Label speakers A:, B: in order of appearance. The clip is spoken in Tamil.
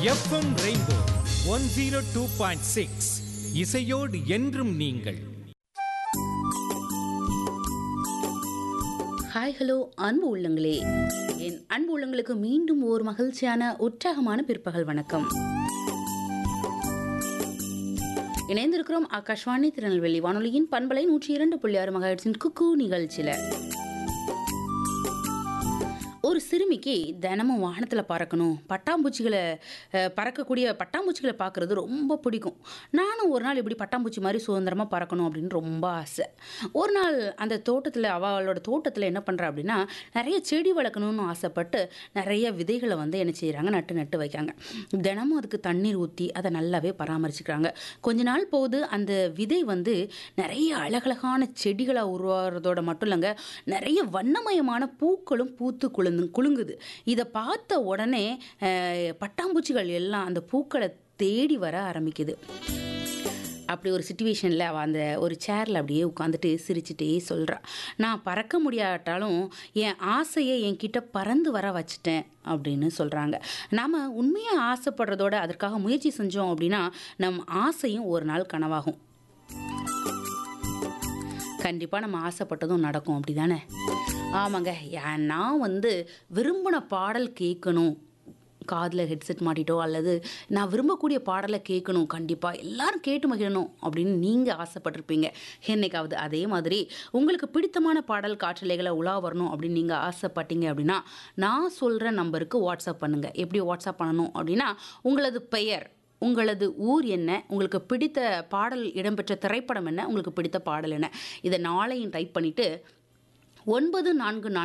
A: FM rainbow one zero two point six இசையோடு என்றும் நீங்கள்
B: ஹாய் ஹலோ அன்பு உள்ளங்களே என் அன்பு உள்ளங்களுக்கு மீண்டும் ஒரு மகிழ்ச்சியான உற்சாகமான பிற்பகல் வணக்கம் இணைந்திருக்கிறோம் ஆகாஷ்வாணி திருநெல்வேலி வானொலியின் பண்பலை நூற்றி இரண்டு புள்ளி ஆறு மகாட்சின் குக்கு நிகழ்ச்சியில் ஒரு சிறுமிக்கு தினமும் வானத்தில் பறக்கணும் பட்டாம்பூச்சிகளை அஹ், பறக்கக்கூடிய பட்டாம்பூச்சிகளை பார்க்குறது ரொம்ப பிடிக்கும் நானும் ஒரு நாள் இப்படி பட்டாம்பூச்சி மாதிரி சுதந்திரமாக பறக்கணும் அப்படின்னு ரொம்ப ஆசை ஒரு நாள் அந்த தோட்டத்தில் அவளோட தோட்டத்தில் என்ன பண்ணுறா அப்படின்னா நிறைய செடி வளர்க்கணும்னு ஆசைப்பட்டு நிறைய விதைகளை வந்து என்ன செய்கிறாங்க நட்டு நட்டு வைக்காங்க தினமும் அதுக்கு தண்ணீர் ஊற்றி அதை நல்லாவே பராமரிச்சுக்கிறாங்க கொஞ்ச நாள் போது அந்த விதை வந்து நிறைய அழகழகான செடிகளாக உருவாகிறதோட மட்டும் இல்லைங்க நிறைய வண்ணமயமான பூக்களும் பூத்து குலுந்து குலுங்குது இதை பார்த்த உடனே அஹ், பட்டாம்பூச்சிகள் எல்லாம் அந்த பூக்களை தேடி வர ஆரம்பிக்குது அப்படி ஒரு சுச்சுவேஷனில் அவள் அந்த ஒரு சேரில் அப்படியே உட்காந்துட்டு சிரிச்சுட்டே சொல்கிறா நான் பறக்க முடியாட்டாலும் என் ஆசையை என்கிட்ட பறந்து வர வச்சிட்டேன் அப்படின்னு சொல்கிறாங்க நாம் உண்மையாக ஆசைப்படுறதோட அதற்காக முயற்சி செஞ்சோம் அப்படின்னா நம் ஆசையும் ஒரு நாள் கனவாகும் கண்டிப்பாக நம்ம ஆசைப்பட்டதும் நடக்கும் அப்படி தானே ஆமாங்க ஏன் நான் வந்து விரும்பின பாடல் கேட்கணும் காதில் ஹெட்செட் மாட்டிட்டோ அல்லது நான் விரும்பக்கூடிய பாடலை கேட்கணும் கண்டிப்பாக எல்லாரும் கேட்டு மகிழணும் அப்படின்னு நீங்கள் ஆசைப்பட்டிருப்பீங்க என்னைக்காவது அதே மாதிரி உங்களுக்கு பிடித்தமான பாடல் காற்றலைகளை உலா வரணும் அப்படின்னு நீங்கள் ஆசைப்பட்டீங்க அப்படின்னா நான் சொல்கிற நம்பருக்கு வாட்ஸ்அப் பண்ணுங்கள் எப்படி வாட்ஸ்அப் பண்ணணும் அப்படின்னா உங்களது பெயர் உங்களது ஊர் என்ன உங்களுக்கு பிடித்த பாடல் இடம்பெற்ற திரைப்படம் என்ன உங்களுக்கு பிடித்த பாடல் என்ன இதை நாளையும் டைப் பண்ணிவிட்டு ஒன்பது நான்கு நான்கு